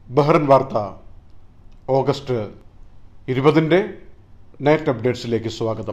Bahrain വാർത്ത August ഇരുപതിൻ്റെ night അപ്ഡേറ്റ്സിലേക്ക് സ്വാഗതം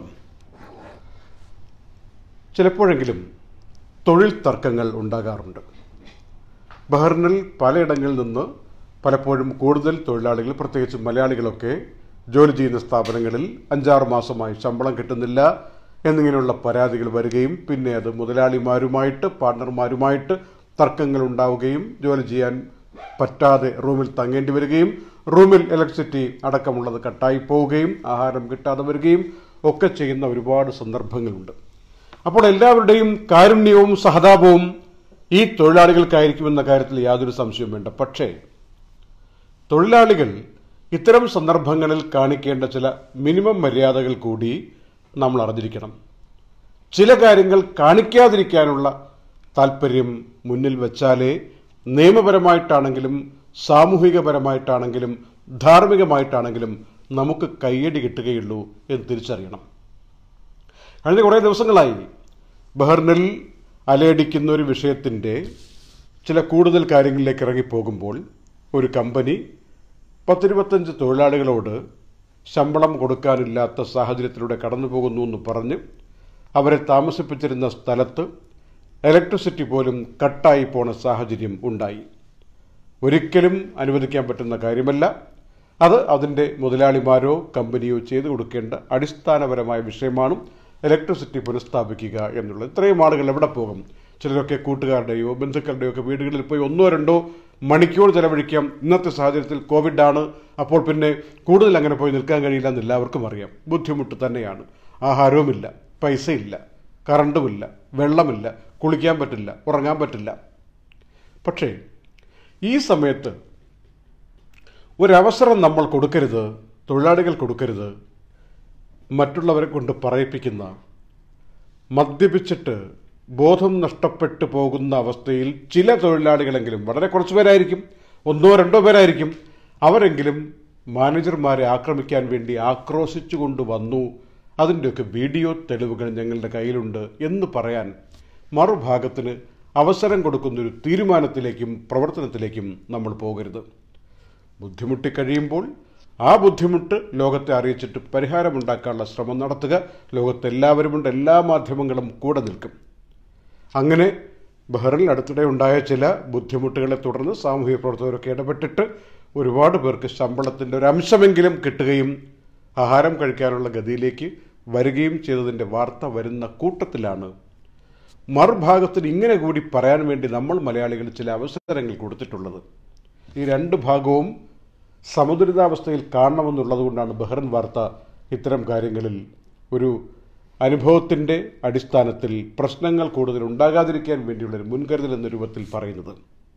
ചിലപ്പോഴെങ്കിലും തൊഴിൽ തർക്കങ്ങൾ ഉണ്ടാകാറുണ്ട് ബഹ്റിനിൽ പലയിടങ്ങളിൽ നിന്ന് പലപ്പോഴും കൂടുതൽ തൊഴിലാളികൾ പ്രത്യേകിച്ച് മലയാളികളൊക്കെ ജോലി ചെയ്യുന്ന സ്ഥാപനങ്ങളിൽ അഞ്ചാറ് മാസമായി ശമ്പളം കിട്ടുന്നില്ല എന്നിങ്ങനെയുള്ള പരാതികൾ വരികയും പിന്നെ അത് മുതലാളിമാരുമായിട്ട് പാർട്ണർമാരുമായിട്ട് തർക്കങ്ങൾ ഉണ്ടാവുകയും ജോലി ചെയ്യാൻ പറ്റാതെ റൂമിൽ തങ്ങേണ്ടി വരികയും റൂമിൽ ഇലക്ട്രിസിറ്റി അടക്കമുള്ളത് കട്ടായി പോവുകയും ആഹാരം കിട്ടാതെ വരികയും ഒക്കെ ചെയ്യുന്ന ഒരുപാട് സന്ദർഭങ്ങളുണ്ട് അപ്പോൾ എല്ലാവരുടെയും കാരുണ്യവും സഹതാപവും ഈ തൊഴിലാളികൾക്കായിരിക്കുമെന്ന കാര്യത്തിൽ യാതൊരു സംശയവും വേണ്ട പക്ഷേ തൊഴിലാളികൾ ഇത്തരം സന്ദർഭങ്ങളിൽ കാണിക്കേണ്ട ചില മിനിമം മര്യാദകൾ കൂടി നമ്മൾ അറിഞ്ഞിരിക്കണം ചില കാര്യങ്ങൾ കാണിക്കാതിരിക്കാനുള്ള താല്പര്യം മുന്നിൽ വെച്ചാലേ നിയമപരമായിട്ടാണെങ്കിലും സാമൂഹികപരമായിട്ടാണെങ്കിലും ധാർമ്മികമായിട്ടാണെങ്കിലും നമുക്ക് കയ്യടി കിട്ടുകയുള്ളൂ എന്ന് തിരിച്ചറിയണം കഴിഞ്ഞ കുറേ ദിവസങ്ങളായി ബഹ്റിനിൽ അലയടിക്കുന്ന ഒരു വിഷയത്തിൻ്റെ ചില കൂടുതൽ കാര്യങ്ങളിലേക്ക് ഇറങ്ങിപ്പോകുമ്പോൾ ഒരു കമ്പനി പത്തിരുപത്തഞ്ച് തൊഴിലാളികളോട് ശമ്പളം കൊടുക്കാനില്ലാത്ത സാഹചര്യത്തിലൂടെ കടന്നു പോകുന്നു എന്ന് പറഞ്ഞ് അവരെ താമസിപ്പിച്ചിരുന്ന സ്ഥലത്ത് ഇലക്ട്രിസിറ്റി പോലും കട്ടായി പോണ സാഹചര്യം ഉണ്ടായി ഒരിക്കലും അനുവദിക്കാൻ പറ്റുന്ന കാര്യമല്ല അത് അതിൻ്റെ മുതലാളിമാരോ കമ്പനിയോ ചെയ്തു കൊടുക്കേണ്ട അടിസ്ഥാനപരമായ വിഷയമാണ് ഇലക്ട്രിസിറ്റി പുനഃസ്ഥാപിക്കുക എന്നുള്ളത് ഇത്രയും ആളുകൾ എവിടെ പോകും ചിലരൊക്കെ കൂട്ടുകാരുടെയോ ബന്ധുക്കളുടെയോ ഒക്കെ വീടുകളിൽ പോയി ഒന്നോ രണ്ടോ മണിക്കൂർ ചെലവഴിക്കാം ഇന്നത്തെ സാഹചര്യത്തിൽ കോവിഡ് ആണ് അപ്പോൾ പിന്നെ കൂടുതൽ അങ്ങനെ പോയി നിൽക്കാൻ കഴിയില്ല എന്ന് എല്ലാവർക്കും അറിയാം ബുദ്ധിമുട്ട് തന്നെയാണ് ആഹാരവുമില്ല പൈസയില്ല കറണ്ടുമില്ല വെള്ളമില്ല കുളിക്കാൻ പറ്റില്ല ഉറങ്ങാൻ പറ്റില്ല പക്ഷേ ഈ സമയത്ത് ഒരവസരം നമ്മൾ കൊടുക്കരുത് തൊഴിലാളികൾ കൊടുക്കരുത് മറ്റുള്ളവരെ കൊണ്ട് പറയിപ്പിക്കുന്ന മദ്യപിച്ചിട്ട് ബോധം നഷ്ടപ്പെട്ടു പോകുന്ന അവസ്ഥയിൽ ചില തൊഴിലാളികളെങ്കിലും വളരെ കുറച്ച് പേരായിരിക്കും ഒന്നോ രണ്ടോ പേരായിരിക്കും അവരെങ്കിലും മാനേജർമാരെ ആക്രമിക്കാൻ വേണ്ടി ആക്രോശിച്ചു കൊണ്ടുവന്നു അതിൻ്റെയൊക്കെ വീഡിയോ തെളിവുകൾ ഞങ്ങളുടെ കയ്യിലുണ്ട് എന്ന് പറയാൻ മറുഭാഗത്തിന് അവസരം കൊടുക്കുന്നൊരു തീരുമാനത്തിലേക്കും പ്രവർത്തനത്തിലേക്കും നമ്മൾ പോകരുത് ബുദ്ധിമുട്ടി കഴിയുമ്പോൾ ആ ബുദ്ധിമുട്ട് ലോകത്തെ അറിയിച്ചിട്ട് പരിഹാരമുണ്ടാക്കാനുള്ള ശ്രമം നടത്തുക ലോകത്തെല്ലാവരുമുണ്ട് എല്ലാ മാധ്യമങ്ങളും കൂടെ നിൽക്കും അങ്ങനെ ബഹ്റിനിൽ അടുത്തിടെ ഉണ്ടായ ചില ബുദ്ധിമുട്ടുകളെ തുടർന്ന് സാമൂഹിക പ്രവർത്തകരൊക്കെ ഇടപെട്ടിട്ട് ഒരുപാട് പേർക്ക് ശമ്പളത്തിൻ്റെ ഒരു അംശമെങ്കിലും കിട്ടുകയും ആഹാരം കഴിക്കാനുള്ള ഗതിയിലേക്ക് വരികയും ചെയ്തതിൻ്റെ വാർത്ത വരുന്ന കൂട്ടത്തിലാണ് മറുഭാഗത്തിന് ഇങ്ങനെ കൂടി പറയാൻ വേണ്ടി നമ്മൾ മലയാളികൾ ചില അവസരങ്ങൾ കൊടുത്തിട്ടുള്ളത് ഈ രണ്ട് ഭാഗവും സമുദ്രിതാവസ്ഥയിൽ കാണണമെന്നുള്ളത് കൊണ്ടാണ് ബഹ്റൻ വാർത്ത ഇത്തരം കാര്യങ്ങളിൽ ഒരു അനുഭവത്തിൻ്റെ അടിസ്ഥാനത്തിൽ പ്രശ്നങ്ങൾ കൂടുതൽ ഉണ്ടാകാതിരിക്കാൻ വേണ്ടിയുള്ള ഒരു മുൻകരുതൽ എന്ന രൂപത്തിൽ പറയുന്നത്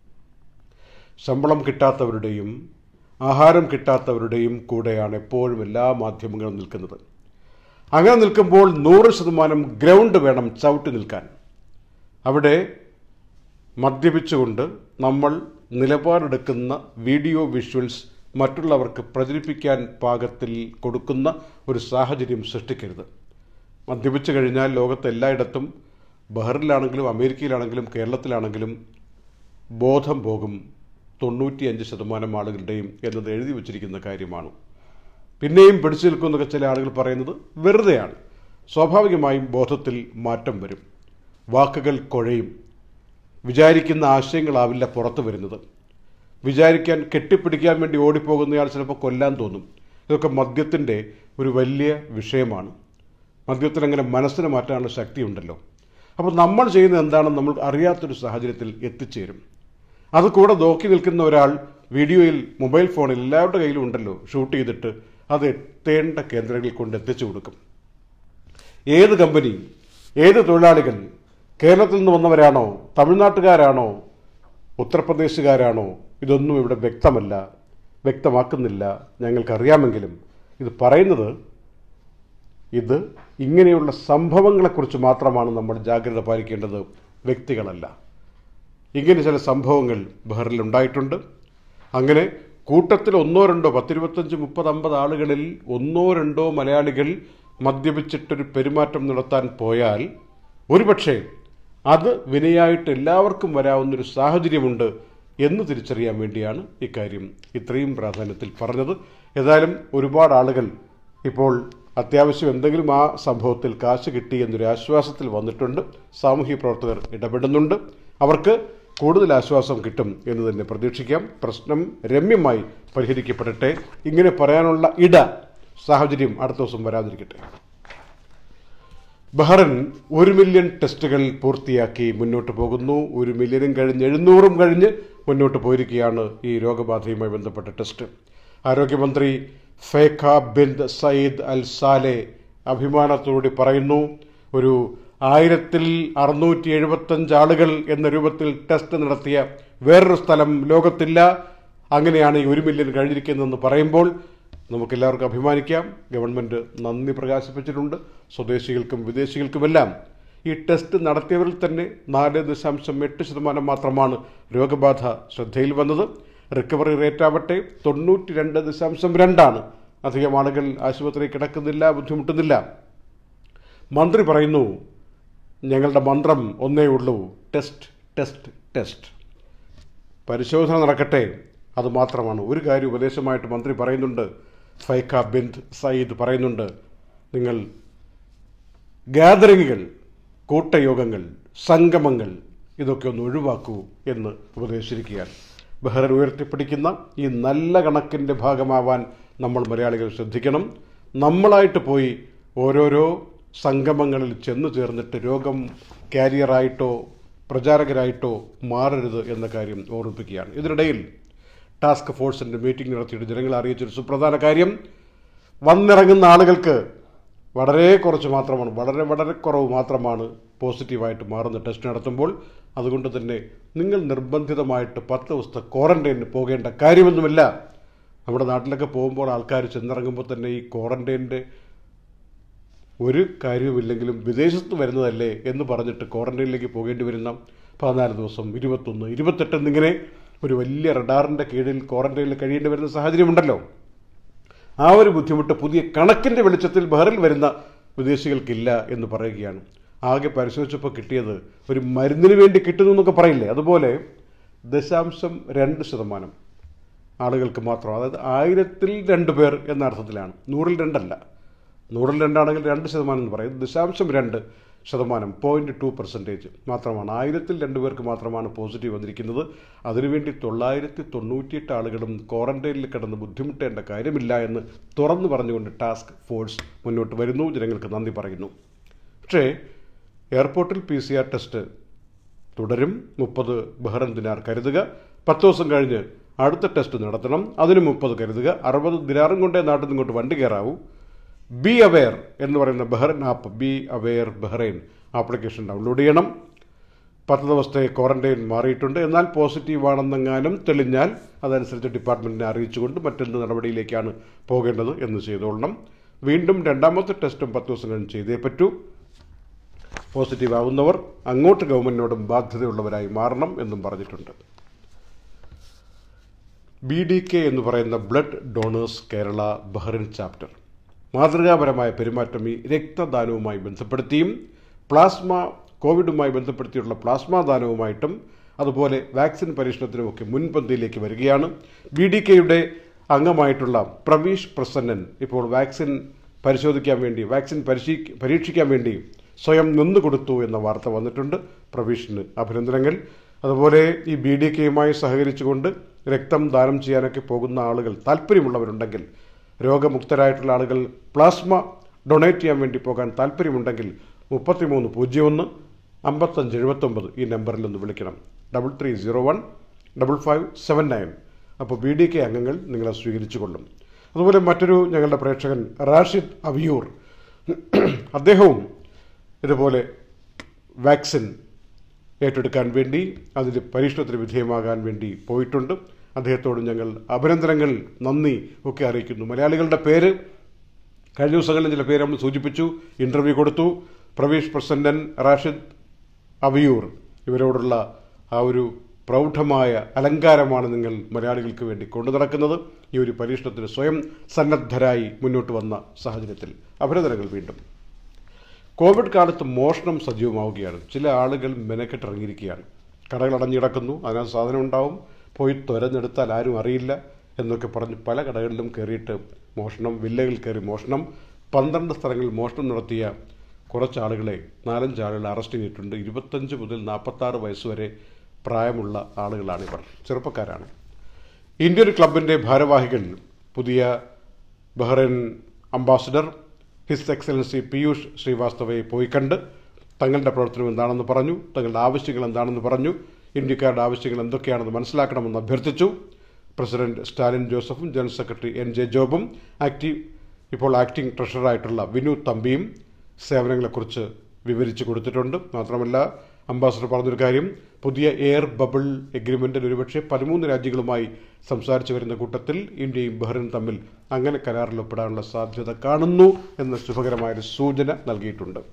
ശമ്പളം കിട്ടാത്തവരുടെയും ആഹാരം കിട്ടാത്തവരുടെയും കൂടെയാണ് എപ്പോഴും എല്ലാ മാധ്യമങ്ങളും നിൽക്കുന്നത് അങ്ങനെ നിൽക്കുമ്പോൾ നൂറ് ശതമാനം ഗ്രൗണ്ട് വേണം ചവിട്ടി നിൽക്കാൻ അവിടെ മദ്യപിച്ചുകൊണ്ട് നമ്മൾ നിലപാടെടുക്കുന്ന വീഡിയോ വിഷ്വൽസ് മറ്റുള്ളവർക്ക് പ്രചരിപ്പിക്കാൻ പാകത്തിൽ കൊടുക്കുന്ന ഒരു സാഹചര്യം സൃഷ്ടിക്കരുത് മദ്യപിച്ചു കഴിഞ്ഞാൽ ലോകത്ത് എല്ലായിടത്തും ബഹ്റിലാണെങ്കിലും അമേരിക്കയിലാണെങ്കിലും കേരളത്തിലാണെങ്കിലും ബോധം പോകും തൊണ്ണൂറ്റിയഞ്ച് ശതമാനം ആളുകളുടെയും എന്നത് എഴുതി വച്ചിരിക്കുന്ന കാര്യമാണ് പിന്നെയും പിടിച്ചു നിൽക്കുന്നൊക്കെ ചില ആളുകൾ പറയുന്നത് വെറുതെയാണ് സ്വാഭാവികമായും ബോധത്തിൽ മാറ്റം വരും വാക്കുകൾ കുഴയും വിചാരിക്കുന്ന ആശയങ്ങളാവില്ല പുറത്തു വരുന്നത് വിചാരിക്കാൻ കെട്ടിപ്പിടിക്കാൻ വേണ്ടി ഓടിപ്പോകുന്നയാൾ ചിലപ്പോൾ കൊല്ലാൻ തോന്നും ഇതൊക്കെ മദ്യത്തിൻ്റെ ഒരു വലിയ വിഷയമാണ് മദ്യത്തിന് അങ്ങനെ മനസ്സിനെ മാറ്റാനുള്ള ശക്തിയുണ്ടല്ലോ അപ്പോൾ നമ്മൾ ചെയ്യുന്നത് എന്താണെന്ന് നമ്മൾ അറിയാത്തൊരു സാഹചര്യത്തിൽ എത്തിച്ചേരും അത് കൂടെ നോക്കി നിൽക്കുന്ന ഒരാൾ വീഡിയോയിൽ മൊബൈൽ ഫോണിൽ എല്ലാവരുടെ കയ്യിലും ഉണ്ടല്ലോ ഷൂട്ട് ചെയ്തിട്ട് അത് എത്തേണ്ട കേന്ദ്രങ്ങളിൽ കൊണ്ട് എത്തിച്ചു കൊടുക്കും ഏത് കമ്പനി ഏത് തൊഴിലാളികൾ കേരളത്തിൽ നിന്ന് വന്നവരാണോ തമിഴ്നാട്ടുകാരാണോ ഉത്തർപ്രദേശുകാരാണോ ഇതൊന്നും ഇവിടെ വ്യക്തമല്ല വ്യക്തമാക്കുന്നില്ല ഞങ്ങൾക്കറിയാമെങ്കിലും ഇത് പറയുന്നത് ഇത് ഇങ്ങനെയുള്ള സംഭവങ്ങളെക്കുറിച്ച് മാത്രമാണ് നമ്മൾ ജാഗ്രത പാലിക്കേണ്ടത് വ്യക്തികളല്ല ഇങ്ങനെ ചില സംഭവങ്ങൾ ബഹ്റിൽ ഉണ്ടായിട്ടുണ്ട് അങ്ങനെ കൂട്ടത്തിൽ ഒന്നോ രണ്ടോ പത്തിരുപത്തഞ്ച് മുപ്പത് അമ്പത് ആളുകളിൽ ഒന്നോ രണ്ടോ മലയാളികൾ മദ്യപിച്ചിട്ടൊരു പെരുമാറ്റം നടത്താൻ പോയാൽ ഒരുപക്ഷെ അത് വിനയായിട്ട് എല്ലാവർക്കും വരാവുന്നൊരു സാഹചര്യമുണ്ട് എന്ന് തിരിച്ചറിയാൻ വേണ്ടിയാണ് ഇക്കാര്യം ഇത്രയും പ്രാധാന്യത്തിൽ പറഞ്ഞത് ഏതായാലും ഒരുപാട് ആളുകൾ ഇപ്പോൾ അത്യാവശ്യം എന്തെങ്കിലും ആ സംഭവത്തിൽ കാശ് കിട്ടി എന്നൊരു ആശ്വാസത്തിൽ വന്നിട്ടുണ്ട് സാമൂഹ്യ പ്രവർത്തകർ ഇടപെടുന്നുണ്ട് അവർക്ക് കൂടുതൽ ആശ്വാസം കിട്ടും എന്ന് തന്നെ പ്രതീക്ഷിക്കാം പ്രശ്നം രമ്യമായി പരിഹരിക്കപ്പെടട്ടെ ഇങ്ങനെ പറയാനുള്ള ഇട സാഹചര്യം അടുത്ത ദിവസം വരാതിരിക്കട്ടെ ബഹ്റൻ ഒരു മില്യൺ ടെസ്റ്റുകൾ പൂർത്തിയാക്കി മുന്നോട്ട് പോകുന്നു ഒരു മില്യനും കഴിഞ്ഞ് എഴുന്നൂറും കഴിഞ്ഞ് മുന്നോട്ട് പോയിരിക്കുകയാണ് ഈ രോഗബാധയുമായി ബന്ധപ്പെട്ട ടെസ്റ്റ് ആരോഗ്യമന്ത്രി ഫേഖ ബിന്ദ് സയ്യിദ് അൽ സാലെ അഭിമാനത്തോടെ പറയുന്നു ഒരു ആയിരത്തിൽ അറുന്നൂറ്റി എഴുപത്തഞ്ച് ആളുകൾ എന്ന രൂപത്തിൽ ടെസ്റ്റ് നടത്തിയ വേറൊരു സ്ഥലം ലോകത്തില്ല അങ്ങനെയാണ് ഈ ഒരു മില്യൺ കഴിഞ്ഞിരിക്കുന്നതെന്ന് പറയുമ്പോൾ നമുക്കെല്ലാവർക്കും അഭിമാനിക്കാം ഗവൺമെൻറ് നന്ദി പ്രകാശിപ്പിച്ചിട്ടുണ്ട് സ്വദേശികൾക്കും വിദേശികൾക്കുമെല്ലാം ഈ ടെസ്റ്റ് നടത്തിയവരിൽ തന്നെ നാല് ദശാംശം എട്ട് ശതമാനം മാത്രമാണ് രോഗബാധ ശ്രദ്ധയിൽ വന്നത് റിക്കവറി റേറ്റ് ആവട്ടെ തൊണ്ണൂറ്റി രണ്ട് ദശാംശം രണ്ടാണ് അധികം ആളുകൾ ആശുപത്രി കിടക്കുന്നില്ല ബുദ്ധിമുട്ടുന്നില്ല മന്ത്രി പറയുന്നു ഞങ്ങളുടെ മന്ത്രം ഒന്നേ ഉള്ളൂ ടെസ്റ്റ് ടെസ്റ്റ് ടെസ്റ്റ് പരിശോധന നടക്കട്ടെ അത് മാത്രമാണ് ഒരു കാര്യം ഉപദേശമായിട്ട് മന്ത്രി പറയുന്നുണ്ട് ഫൈഖ ബിന്ദ് സയ്യിദ് പറയുന്നുണ്ട് നിങ്ങൾ ഗ്യാതറിങ്ങുകൾ കൂട്ടയോഗങ്ങൾ സംഗമങ്ങൾ ഇതൊക്കെ ഒന്ന് ഒഴിവാക്കൂ എന്ന് ഉപദേശിച്ചിരിക്കുകയാണ് ബഹ്റൻ ഉയർത്തിപ്പിടിക്കുന്ന ഈ നല്ല കണക്കിൻ്റെ ഭാഗമാവാൻ നമ്മൾ മലയാളികൾ ശ്രദ്ധിക്കണം നമ്മളായിട്ട് പോയി ഓരോരോ സംഗമങ്ങളിൽ ചെന്നു ചേർന്നിട്ട് രോഗം കാരിയറായിട്ടോ പ്രചാരകരായിട്ടോ മാറരുത് എന്ന കാര്യം ഓർമ്മിപ്പിക്കുകയാണ് ഇതിനിടയിൽ ടാസ്ക് ഫോഴ്സിൻ്റെ മീറ്റിംഗ് നടത്തിയിട്ട് ജനങ്ങളെ അറിയിച്ചൊരു സുപ്രധാന കാര്യം വന്നിറങ്ങുന്ന ആളുകൾക്ക് വളരെ കുറച്ച് മാത്രമാണ് വളരെ വളരെ കുറവ് മാത്രമാണ് പോസിറ്റീവായിട്ട് മാറുന്ന ടെസ്റ്റ് നടത്തുമ്പോൾ അതുകൊണ്ട് തന്നെ നിങ്ങൾ നിർബന്ധിതമായിട്ട് പത്ത് ദിവസത്തെ ക്വാറന്റൈനിന് പോകേണ്ട കാര്യമൊന്നുമില്ല നമ്മുടെ നാട്ടിലൊക്കെ പോകുമ്പോൾ ആൾക്കാർ ചെന്നിറങ്ങുമ്പോൾ തന്നെ ഈ ക്വാറന്റൈനിൻ്റെ ഒരു കാര്യവുമില്ലെങ്കിലും വിദേശത്ത് വരുന്നതല്ലേ എന്ന് പറഞ്ഞിട്ട് ക്വാറന്റൈനിലേക്ക് പോകേണ്ടി വരുന്ന പതിനാല് ദിവസം ഇരുപത്തൊന്ന് ഇരുപത്തെട്ട് എന്നിങ്ങനെ ഒരു വലിയ റഡാറിൻ്റെ കീഴിൽ ക്വാറന്റൈനിൽ കഴിയേണ്ടി വരുന്ന സാഹചര്യമുണ്ടല്ലോ ആ ഒരു ബുദ്ധിമുട്ട് പുതിയ കണക്കിൻ്റെ വെളിച്ചത്തിൽ ബഹറിൽ വരുന്ന വിദേശികൾക്കില്ല എന്ന് പറയുകയാണ് ആകെ പരിശോധിച്ചപ്പോൾ കിട്ടിയത് ഒരു മരുന്നിന് വേണ്ടി കിട്ടുന്നു എന്നൊക്കെ പറയില്ലേ അതുപോലെ ദശാംശം രണ്ട് ശതമാനം ആളുകൾക്ക് മാത്രം അതായത് ആയിരത്തിൽ രണ്ട് പേർ എന്ന അർത്ഥത്തിലാണ് നൂറിൽ രണ്ടല്ല നൂറിൽ രണ്ടാണെങ്കിൽ രണ്ട് ശതമാനം എന്ന് പറയും ദശാംശം രണ്ട് ശതമാനം പോയിന്റ് ടു പെർസെൻറ്റേജ് മാത്രമാണ് ആയിരത്തിൽ രണ്ട് പേർക്ക് മാത്രമാണ് പോസിറ്റീവ് വന്നിരിക്കുന്നത് അതിനുവേണ്ടി തൊള്ളായിരത്തി തൊണ്ണൂറ്റിയെട്ട് ആളുകളും ക്വാറന്റൈനിൽ കിടന്ന് ബുദ്ധിമുട്ടേണ്ട കാര്യമില്ല എന്ന് തുറന്നു പറഞ്ഞുകൊണ്ട് ടാസ്ക് ഫോഴ്സ് മുന്നോട്ട് വരുന്നു ജനങ്ങൾക്ക് നന്ദി പറയുന്നു പക്ഷേ എയർപോർട്ടിൽ പി സി ആർ ടെസ്റ്റ് തുടരും മുപ്പത് ബഹ്റൻ ദിനാർ കരുതുക പത്ത് ദിവസം കഴിഞ്ഞ് അടുത്ത ടെസ്റ്റ് നടത്തണം അതിന് മുപ്പത് കരുതുക അറുപത് ദിനാറും കൊണ്ടേ നാട്ടിൽ നിന്ന് ഇങ്ങോട്ട് വണ്ടി കയറാവൂ ബി അവെയർ എന്ന് പറയുന്ന Bahrain app B aware Bahrain application download ചെയ്യണം പത്ത് ദിവസത്തെ ക്വാറന്റൈൻ മാറിയിട്ടുണ്ട് എന്നാൽ പോസിറ്റീവ് ആണെന്നെങ്ങാനും തെളിഞ്ഞാൽ അതനുസരിച്ച് ഡിപ്പാർട്ട്മെൻറ്റിനെ അറിയിച്ചുകൊണ്ട് മറ്റെന്ത് നടപടിയിലേക്കാണ് പോകേണ്ടത് എന്ന് ചെയ്തോളണം വീണ്ടും രണ്ടാമത്തെ ടെസ്റ്റും പത്ത് ദിവസം കഴിഞ്ഞ് ചെയ്തേ പറ്റൂ പോസിറ്റീവ് ആവുന്നവർ അങ്ങോട്ട് ഗവൺമെൻറ്റിനോടും ബാധ്യതയുള്ളവരായി മാറണം എന്നും പറഞ്ഞിട്ടുണ്ട് ബി ഡി കെ എന്ന് പറയുന്ന blood donors Kerala Bahrain chapter മാതൃകാപരമായ പെരുമാറ്റം ഈ രക്തദാനവുമായി ബന്ധപ്പെടുത്തിയും പ്ലാസ്മ കോവിഡുമായി ബന്ധപ്പെടുത്തിയുള്ള പ്ലാസ്മ ദാനവുമായിട്ടും അതുപോലെ വാക്സിൻ പരീക്ഷണത്തിനുമൊക്കെ മുൻപന്തിയിലേക്ക് വരികയാണ് ബി ഡി കെയുടെ അംഗമായിട്ടുള്ള പ്രവീഷ് പ്രസന്നൻ ഇപ്പോൾ വാക്സിൻ പരിശോധിക്കാൻ വേണ്ടി വാക്സിൻ പരിശീ പരീക്ഷിക്കാൻ വേണ്ടി സ്വയം നിന്നുകൊടുത്തു എന്ന വാർത്ത വന്നിട്ടുണ്ട് പ്രവീഷിന് അഭിനന്ദനങ്ങൾ അതുപോലെ ഈ ബി ഡി കെയുമായി സഹകരിച്ചുകൊണ്ട് രക്തം ദാനം ചെയ്യാനൊക്കെ പോകുന്ന ആളുകൾ താല്പര്യമുള്ളവരുണ്ടെങ്കിൽ രോഗമുക്തരായിട്ടുള്ള ആളുകൾ പ്ലാസ്മ ഡൊണേറ്റ് ചെയ്യാൻ വേണ്ടി പോകാൻ താല്പര്യമുണ്ടെങ്കിൽ മുപ്പത്തിമൂന്ന് പൂജ്യം ഒന്ന് അമ്പത്തഞ്ച് എഴുപത്തൊമ്പത് ഈ നമ്പറിൽ ഒന്ന് വിളിക്കണം double three zero one double five seven nine അപ്പോൾ ബി ഡി കെ അംഗങ്ങൾ നിങ്ങളെ സ്വീകരിച്ചു കൊള്ളും അതുപോലെ മറ്റൊരു ഞങ്ങളുടെ പ്രേക്ഷകൻ റാഷിദ് അവിയൂർ അദ്ദേഹവും ഇതുപോലെ വാക്സിൻ ഏറ്റെടുക്കാൻ വേണ്ടി അതിൻ്റെ പരീക്ഷണത്തിന് വിധേയമാകാൻ വേണ്ടി പോയിട്ടുണ്ട് അദ്ദേഹത്തോട് ഞങ്ങൾ അഭിനന്ദനങ്ങൾ നന്ദി ഒക്കെ അറിയിക്കുന്നു മലയാളികളുടെ പേര് കഴിഞ്ഞ ദിവസങ്ങളിൽ ചില പേര് നമ്മൾ സൂചിപ്പിച്ചു ഇൻ്റർവ്യൂ കൊടുത്തു പ്രവീഷ് പ്രസന്നൻ റാഷിദ് അവിയൂർ ഇവരോടുള്ള ആ ഒരു പ്രൗഢമായ അലങ്കാരമാണ് നിങ്ങൾ മലയാളികൾക്ക് വേണ്ടി കൊണ്ടു നടക്കുന്നത് ഈ ഒരു പരീക്ഷണത്തിന് സ്വയം സന്നദ്ധരായി മുന്നോട്ട് വന്ന സാഹചര്യത്തിൽ അഭിനന്ദനങ്ങൾ വീണ്ടും കോവിഡ് കാലത്ത് മോഷണം സജീവമാവുകയാണ് ചില ആളുകൾ മെനക്കെട്ടിറങ്ങിയിരിക്കുകയാണ് കടകൾ അടഞ്ഞിടക്കുന്നു അതിനകത്ത് സാധനം ഉണ്ടാവും പോയി തുരഞ്ഞെടുത്താൽ ആരും അറിയില്ല എന്നൊക്കെ പറഞ്ഞ് പല കടകളിലും കയറിയിട്ട് മോഷണം വില്ലകളിൽ കയറി മോഷണം പന്ത്രണ്ട് സ്ഥലങ്ങളിൽ മോഷണം നടത്തിയ കുറച്ച് ആളുകളെ നാലഞ്ച് ആളുകളെ അറസ്റ്റ് ചെയ്തിട്ടുണ്ട് ഇരുപത്തഞ്ച് മുതൽ നാൽപ്പത്താറ് വയസ്സ് വരെ പ്രായമുള്ള ആളുകളാണിവർ ചെറുപ്പക്കാരാണ് ഇന്ത്യൻ ക്ലബിൻ്റെ ഭാരവാഹികൾ പുതിയ Bahrain ambassador His Excellency Piyush ശ്രീവാസ്തവയെ പോയി കണ്ട് തങ്ങളുടെ പ്രവർത്തനം എന്താണെന്ന് പറഞ്ഞു തങ്ങളുടെ ആവശ്യങ്ങൾ എന്താണെന്ന് പറഞ്ഞു ഇന്ത്യക്കാരുടെ ആവശ്യങ്ങൾ എന്തൊക്കെയാണെന്ന് മനസ്സിലാക്കണമെന്ന് അഭ്യർത്ഥിച്ചു പ്രസിഡന്റ് സ്റ്റാലിൻ ജോസഫും ജനറൽ സെക്രട്ടറി എൻ ജെ ജോബും ആക്റ്റീവ് ഇപ്പോൾ ആക്ടിംഗ് ട്രഷററായിട്ടുള്ള വിനു തമ്പിയും സേവനങ്ങളെക്കുറിച്ച് വിവരിച്ചു കൊടുത്തിട്ടുണ്ട് മാത്രമല്ല അംബാസഡർ പറഞ്ഞൊരു കാര്യം പുതിയ എയർ ബബിൾ എഗ്രിമെന്റിൽ ഒരുപക്ഷെ പതിമൂന്ന് രാജ്യങ്ങളുമായി സംസാരിച്ചു വരുന്ന കൂട്ടത്തിൽ ഇന്ത്യയും ബഹ്റൈനും തമ്മിൽ അങ്ങനെ കരാറിൽ ഒപ്പിടാനുള്ള സാധ്യത കാണുന്നു എന്ന ശുഭകരമായൊരു സൂചന നൽകിയിട്ടുണ്ട്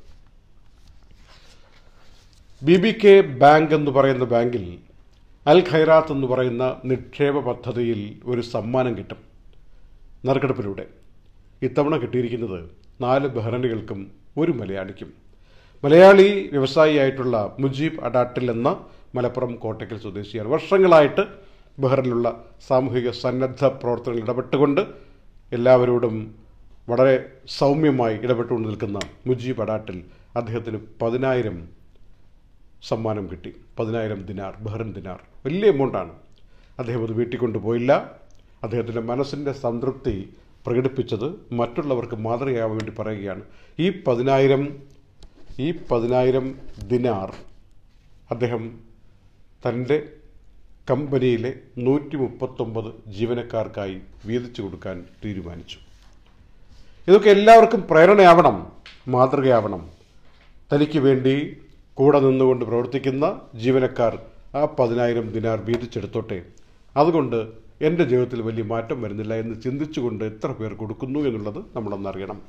ബി ബി കെ ബാങ്ക് എന്ന് പറയുന്ന ബാങ്കിൽ അൽ ഖൈറാത്ത് എന്ന് പറയുന്ന നിക്ഷേപ പദ്ധതിയിൽ ഒരു സമ്മാനം കിട്ടും നറുക്കെടുപ്പിലൂടെ ഇത്തവണ കിട്ടിയിരിക്കുന്നത് നാല് ബഹ്റൈനുകൾക്കും ഒരു മലയാളിക്കും മലയാളി വ്യവസായിയായിട്ടുള്ള മുജീബ് അഡാട്ടിൽ എന്ന മലപ്പുറം കോട്ടയ്ക്കൽ സ്വദേശിയാണ് വർഷങ്ങളായിട്ട് ബഹ്റിലുള്ള സാമൂഹിക സന്നദ്ധ പ്രവർത്തനങ്ങളിൽ ഇടപെട്ടുകൊണ്ട് എല്ലാവരോടും വളരെ സൗമ്യമായി ഇടപെട്ടുകൊണ്ട് നിൽക്കുന്ന മുജീബ് അഡാട്ടിൽ അദ്ദേഹത്തിന് പതിനായിരം സമ്മാനം കിട്ടി പതിനായിരം ദിനാർ ബഹ്റിൻ ദിനാർ വലിയ എമൗണ്ടാണ് അദ്ദേഹം അത് വീട്ടിൽ കൊണ്ടുപോയില്ല അദ്ദേഹത്തിൻ്റെ മനസ്സിൻ്റെ സംതൃപ്തി പ്രകടിപ്പിച്ചത് മറ്റുള്ളവർക്ക് മാതൃകയാവാൻ വേണ്ടി പറയുകയാണ് ഈ പതിനായിരം ഈ പതിനായിരം ദിനാർ അദ്ദേഹം തൻ്റെ കമ്പനിയിലെ നൂറ്റി മുപ്പത്തൊമ്പത് ജീവനക്കാർക്കായി വീതിച്ചു കൊടുക്കാൻ തീരുമാനിച്ചു ഇതൊക്കെ എല്ലാവർക്കും പ്രേരണയാവണം മാതൃകയാവണം തനിക്ക് വേണ്ടി കൂടെ നിന്നുകൊണ്ട് പ്രവർത്തിക്കുന്ന ജീവനക്കാർ ആ പതിനായിരം ദിനാർ വീതിച്ചെടുത്തോട്ടെ അതുകൊണ്ട് എൻ്റെ ജീവിതത്തിൽ വലിയ മാറ്റം വരുന്നില്ല എന്ന് ചിന്തിച്ചുകൊണ്ട് എത്ര പേർ കൊടുക്കുന്നു എന്നുള്ളത് നമ്മളൊന്നറിയണം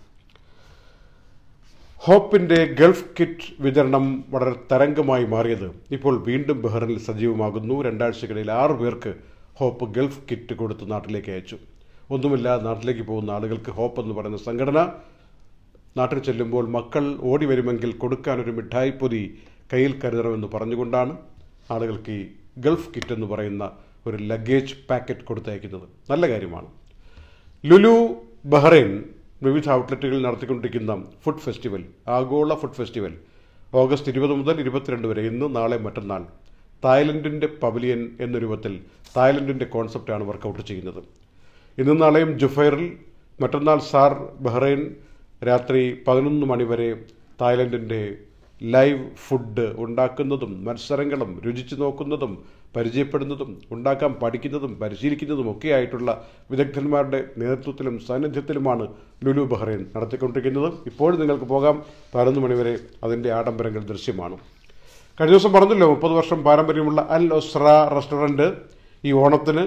ഹോപ്പിൻ്റെ ഗൾഫ് കിറ്റ് വിതരണം വളരെ തരംഗമായി മാറിയത് ഇപ്പോൾ വീണ്ടും ബഹ്റിനിൽ സജീവമാകുന്നു രണ്ടാഴ്ചക്കിടയിൽ ആറു പേർക്ക് ഹോപ്പ് ഗൾഫ് കിറ്റ് കൊടുത്ത് നാട്ടിലേക്ക് അയച്ചു ഒന്നുമില്ല നാട്ടിലേക്ക് പോകുന്ന ആളുകൾക്ക് ഹോപ്പ് എന്ന് പറയുന്ന സംഘടന നാട്ടിൽ ചെല്ലുമ്പോൾ മക്കൾ ഓടി വരുമെങ്കിൽ കൊടുക്കാനൊരു മിഠായി പൊതി കയ്യിൽ കരുതണമെന്ന് പറഞ്ഞുകൊണ്ടാണ് ആളുകൾക്ക് ഈ ഗൾഫ് കിറ്റ് എന്ന് പറയുന്ന ഒരു ലഗേജ് പാക്കറ്റ് കൊടുത്തയക്കുന്നത് നല്ല കാര്യമാണ് ലുലു ബഹ്റൈൻ വിവിധ ഔട്ട്ലെറ്റുകളിൽ നടത്തിക്കൊണ്ടിരിക്കുന്ന ഫുഡ് ഫെസ്റ്റിവൽ ആഗോള ഫുഡ് ഫെസ്റ്റിവൽ ഓഗസ്റ്റ് ഇരുപത് മുതൽ ഇരുപത്തിരണ്ട് വരെ ഇന്ന് നാളെ മറ്റന്നാൾ തായ്ലൻഡിൻ്റെ പവലിയൻ എന്ന രൂപത്തിൽ തായ്ലൻഡിൻ്റെ കോൺസെപ്റ്റാണ് വർക്കൗട്ട് ചെയ്യുന്നത് ഇന്നും നാളെയും ജുഫൈറിൽ മറ്റന്നാൾ സാർ ബഹ്റൈൻ രാത്രി പതിനൊന്ന് മണിവരെ തായ്ലൻഡിൻ്റെ ലൈവ് ഫുഡ് ഉണ്ടാക്കുന്നതും മത്സരങ്ങളും രുചിച്ചു നോക്കുന്നതും പരിചയപ്പെടുന്നതും ഉണ്ടാക്കാൻ പഠിക്കുന്നതും പരിശീലിക്കുന്നതും ഒക്കെ ആയിട്ടുള്ള വിദഗ്ധന്മാരുടെ നേതൃത്വത്തിലും സാന്നിധ്യത്തിലുമാണ് ലുലു ബഹ്റൈൻ നടത്തിക്കൊണ്ടിരിക്കുന്നത് ഇപ്പോൾ നിങ്ങൾക്ക് പോകാം പതിനൊന്ന് മണിവരെ അതിൻ്റെ ആഡംബരങ്ങൾ ദൃശ്യമാണ് കഴിഞ്ഞ ദിവസം പറഞ്ഞല്ലോ മുപ്പത് വർഷം പാരമ്പര്യമുള്ള അൽ ഒസ്ര റെസ്റ്റോറൻറ്റ് ഈ ഓണത്തിന്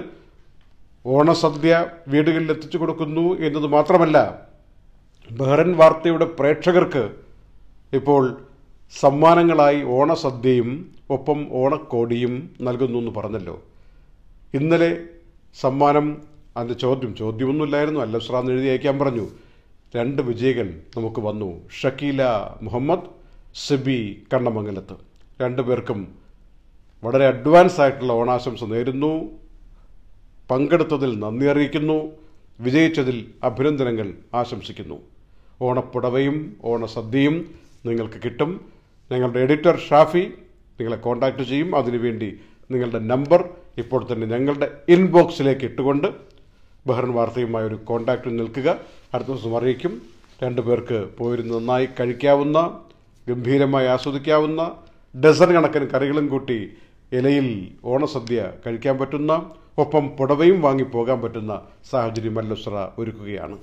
ഓണസദ്യ വീടുകളിൽ എത്തിച്ചു കൊടുക്കുന്നു എന്നത് മാത്രമല്ല ബഹ്റൻ വാർത്തയുടെ പ്രേക്ഷകർക്ക് ഇപ്പോൾ സമ്മാനങ്ങളായി ഓണസദ്യയും ഒപ്പം ഓണക്കോടിയും നൽകുന്നു എന്ന് പറഞ്ഞല്ലോ ഇന്നലെ സമ്മാനം അതിൻ്റെ ചോദ്യം ചോദ്യമൊന്നുമില്ലായിരുന്നു അല്ലസ്രാന്ന് എഴുതി അയക്കാൻ പറഞ്ഞു രണ്ട് വിജയികൾ നമുക്ക് വന്നു ഷക്കീല മുഹമ്മദ് സെബി കണ്ണമംഗലത്ത് രണ്ടുപേർക്കും വളരെ അഡ്വാൻസ് ആയിട്ടുള്ള ഓണാശംസ നേരുന്നു പങ്കെടുത്തതിൽ നന്ദി അറിയിക്കുന്നു വിജയിച്ചതിൽ അഭിനന്ദനങ്ങൾ ആശംസിക്കുന്നു ഓണപ്പുടവയും ഓണസദ്യയും നിങ്ങൾക്ക് കിട്ടും ഞങ്ങളുടെ എഡിറ്റർ ഷാഫി നിങ്ങളെ കോൺടാക്റ്റ് ചെയ്യും അതിനുവേണ്ടി നിങ്ങളുടെ നമ്പർ ഇപ്പോൾ തന്നെ ഞങ്ങളുടെ ഇൻബോക്സിലേക്ക് ഇട്ടുകൊണ്ട് ബഹ്റൻ വാർത്തയുമായ ഒരു കോൺടാക്റ്റിൽ നിൽക്കുക അടുത്ത ദിവസം അറിയിക്കും രണ്ടു പേർക്ക് പോയിരുന്ന് നന്നായി കഴിക്കാവുന്ന ഗംഭീരമായി ആസ്വദിക്കാവുന്ന ഡസൺ കണക്കിന് കറികളും കൂട്ടി ഇലയിൽ ഓണസദ്യ കഴിക്കാൻ പറ്റുന്ന ഒപ്പം പുടവയും വാങ്ങി പോകാൻ പറ്റുന്ന സാഹചര്യം അല്ലുസ്ര ഒരുക്കുകയാണ്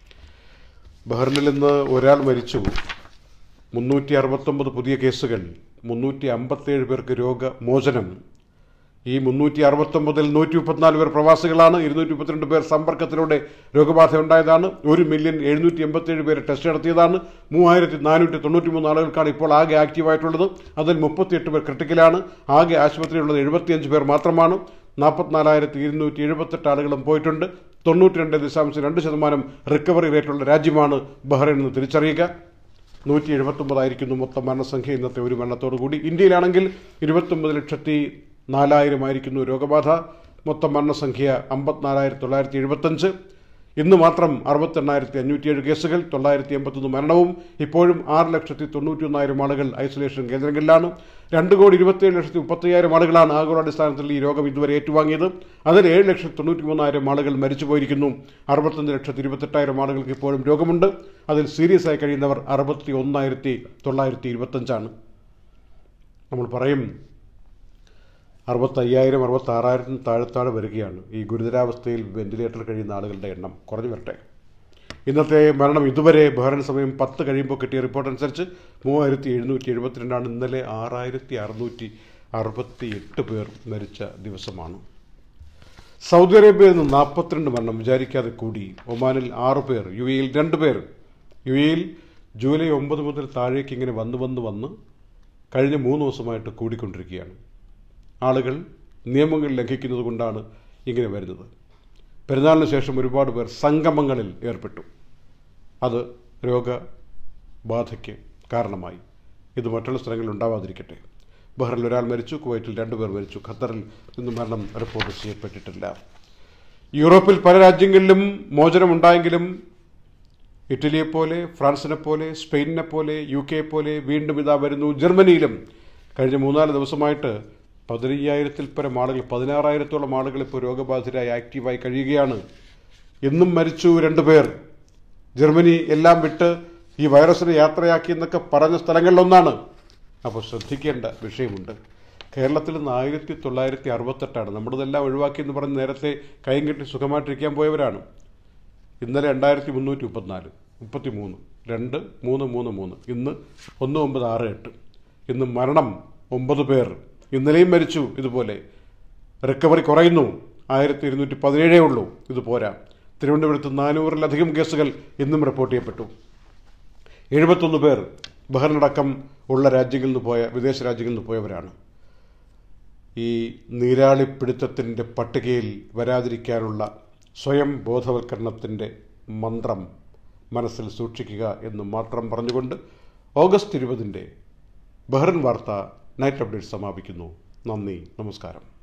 ബഹ്റിനിൽ നിന്ന് ഒരാൾ മരിച്ചു മുന്നൂറ്റി അറുപത്തൊമ്പത് പുതിയ കേസുകൾ മുന്നൂറ്റി അമ്പത്തേഴ് പേർക്ക് രോഗമോചനം ഈ മുന്നൂറ്റി അറുപത്തൊമ്പതിൽ നൂറ്റി മുപ്പത്തിനാല് പേർ പ്രവാസികളാണ് ഇരുന്നൂറ്റി മുപ്പത്തിരണ്ട് പേർ സമ്പർക്കത്തിലൂടെ രോഗബാധ ഉണ്ടായതാണ് ഒരു മില്യൺ എഴുന്നൂറ്റി എൺപത്തേഴ് പേര് ടെസ്റ്റ് നടത്തിയതാണ് മൂവായിരത്തി നാനൂറ്റി തൊണ്ണൂറ്റി മൂന്ന് ആളുകൾക്കാണ് ഇപ്പോൾ ആകെ ആക്റ്റീവായിട്ടുള്ളത് അതിൽ മുപ്പത്തിയെട്ട് പേർ ക്രിട്ടിക്കലാണ് ആകെ ആശുപത്രിയിലുള്ളത് എഴുപത്തിയഞ്ച് പേർ മാത്രമാണ് നാൽപ്പത്തിനാലായിരത്തി ഇരുന്നൂറ്റി എഴുപത്തെട്ട് ആളുകളും പോയിട്ടുണ്ട് തൊണ്ണൂറ്റി രണ്ട് ദശാംശം രണ്ട് ശതമാനം റിക്കവറി റേറ്റുള്ള രാജ്യമാണ് ബഹ്റൈൻ എന്ന് തിരിച്ചറിയുക നൂറ്റി എഴുപത്തൊമ്പതായിരിക്കുന്നു മൊത്തം മരണസംഖ്യ ഇന്നത്തെ ഒരു മരണത്തോടു കൂടി ഇന്ത്യയിലാണെങ്കിൽ ഇരുപത്തൊമ്പത് ലക്ഷത്തി നാലായിരം ആയിരിക്കുന്നു രോഗബാധ മൊത്തം മരണസംഖ്യ അമ്പത്തിനാലായിരത്തി തൊള്ളായിരത്തി എഴുപത്തഞ്ച് ഇന്ന് മാത്രം അറുപത്തെണ്ണായിരത്തി അഞ്ഞൂറ്റിയേഴ് കേസുകൾ തൊള്ളായിരത്തി എൺപത്തൊന്ന് മരണവും ഇപ്പോഴും ആറ് ലക്ഷത്തി തൊണ്ണൂറ്റി ഒന്നായിരം ആളുകൾ ഐസൊലേഷൻ കേന്ദ്രങ്ങളിലാണ് രണ്ട് കോടി ഇരുപത്തിയേഴ് ലക്ഷത്തി മുപ്പത്തയ്യായിരം ആളുകളാണ് ആഗോളാടിസ്ഥാനത്തിൽ ഈ രോഗം ഇതുവരെ ഏറ്റുവാങ്ങിയത് അതിൽ ഏഴ് ലക്ഷത്തി തൊണ്ണൂറ്റി മൂന്നായിരം ആളുകൾ മരിച്ചു പോയിരിക്കുന്നു അറുപത്തഞ്ച് ലക്ഷത്തി ഇരുപത്തെട്ടായിരം ആളുകൾക്ക് ഇപ്പോഴും രോഗമുണ്ട് അതിൽ സീരിയസ് ആയി കഴിയുന്നവർ അറുപത്തി ഒന്നായിരത്തി തൊള്ളായിരത്തി ഇരുപത്തഞ്ചാണ് നമ്മൾ പറയും അറുപത്തയ്യായിരം അറുപത്താറായിരത്തിന് താഴെത്താഴെ വരികയാണ് ഈ ഗുരുതരാവസ്ഥയിൽ വെന്റിലേറ്ററിൽ കഴിയുന്ന ആളുകളുടെ എണ്ണം കുറഞ്ഞു വരട്ടെ ഇന്നത്തെ മരണം ഇതുവരെ ബഹ്റൈൻ സമയം പത്ത് കഴിയുമ്പോൾ കിട്ടിയ റിപ്പോർട്ട് അനുസരിച്ച് മൂവായിരത്തി എഴുന്നൂറ്റി എഴുപത്തിരണ്ടാണ് ഇന്നലെ ആറായിരത്തി അറുന്നൂറ്റി അറുപത്തി എട്ട് പേർ മരിച്ച ദിവസമാണ് സൗദി അറേബ്യയിൽ നിന്ന് നാൽപ്പത്തിരണ്ട് മരണം വിചാരിക്കാതെ കൂടി ഒമാനിൽ ആറ് പേർ യു എയിൽ രണ്ട് പേർ യു എയിൽ ജൂലൈ ഒമ്പത് മുതൽ താഴേക്ക് ഇങ്ങനെ വന്ന് വന്ന് വന്ന് കഴിഞ്ഞ മൂന്ന് ദിവസമായിട്ട് കൂടിക്കൊണ്ടിരിക്കുകയാണ് ആളുകൾ നിയമങ്ങൾ ലംഘിക്കുന്നത് കൊണ്ടാണ് ഇങ്ങനെ വരുന്നത് പെരുന്നാളിന് ശേഷം ഒരുപാട് പേർ സംഗമങ്ങളിൽ ഏർപ്പെട്ടു അത് രോഗബാധയ്ക്ക് കാരണമായി ഇത് മറ്റുള്ള സ്ഥലങ്ങളിൽ ഉണ്ടാവാതിരിക്കട്ടെ ബഹ്റിൽ ഒരാൾ മരിച്ചു കുവൈറ്റിൽ രണ്ടുപേർ മരിച്ചു ഖത്തറിൽ നിന്നും മരണം റിപ്പോർട്ട് ചെയ്യപ്പെട്ടിട്ടില്ല യൂറോപ്പിൽ പല രാജ്യങ്ങളിലും മോചനമുണ്ടായെങ്കിലും ഇറ്റലിയെപ്പോലെ ഫ്രാൻസിനെ പോലെ സ്പെയിനിനെ പോലെ യു കെയെ പോലെ വീണ്ടും ഇതാ വരുന്നു ജർമ്മനിയിലും കഴിഞ്ഞ മൂന്നാല് ദിവസമായിട്ട് പതിനയ്യായിരത്തിൽ പരം ആളുകൾ പതിനാറായിരത്തോളം ആളുകൾ ഇപ്പോൾ രോഗബാധിതരായി ആക്റ്റീവായി കഴിയുകയാണ് ഇന്നും മരിച്ചു രണ്ടുപേർ ജർമ്മനി എല്ലാം വിട്ട് ഈ വൈറസിനെ യാത്രയാക്കി എന്നൊക്കെ പറഞ്ഞ സ്ഥലങ്ങളിലൊന്നാണ് അപ്പോൾ ശ്രദ്ധിക്കേണ്ട വിഷയമുണ്ട് കേരളത്തിൽ നിന്ന് ആയിരത്തി തൊള്ളായിരത്തി അറുപത്തെട്ടാണ് നമ്മുടെതെല്ലാം ഒഴിവാക്കി എന്ന് പറഞ്ഞ് നേരത്തെ കൈയും കെട്ടി സുഖമായിട്ടിരിക്കാൻ പോയവരാണ് ഇന്നലെ രണ്ടായിരത്തി മുന്നൂറ്റി മുപ്പത്തിനാല് മുപ്പത്തി മൂന്ന് രണ്ട് മൂന്ന് മൂന്ന് മൂന്ന് ഇന്ന് ഒന്ന് ഒമ്പത് ആറ് എട്ട് ഇന്ന് മരണം ഒമ്പത് പേർ ഇന്നലെയും മരിച്ചു ഇതുപോലെ റിക്കവറി കുറയുന്നു ആയിരത്തി ഇരുന്നൂറ്റി പതിനേഴേ ഉള്ളൂ ഇത് പോരാ തിരുവനന്തപുരത്ത് നാനൂറിലധികം കേസുകൾ ഇന്നും റിപ്പോർട്ട് ചെയ്യപ്പെട്ടു എഴുപത്തൊന്ന് പേർ ബഹ്റിനടക്കം ഉള്ള രാജ്യങ്ങളിൽ നിന്ന് പോയ വിദേശ രാജ്യങ്ങളിൽ നിന്ന് പോയവരാണ് ഈ നീരാളിപ്പിടുത്തത്തിൻ്റെ പട്ടികയിൽ വരാതിരിക്കാനുള്ള സ്വയം ബോധവൽക്കരണത്തിൻ്റെ മന്ത്രം മനസ്സിൽ സൂക്ഷിക്കുക എന്ന് മാത്രം പറഞ്ഞുകൊണ്ട് ഓഗസ്റ്റ് ഇരുപതിൻ്റെ ബഹ്റിൻ വാർത്ത നൈറ്റ് അപ്ഡേറ്റ് സമാപിക്കുന്നു നന്ദി നമസ്കാരം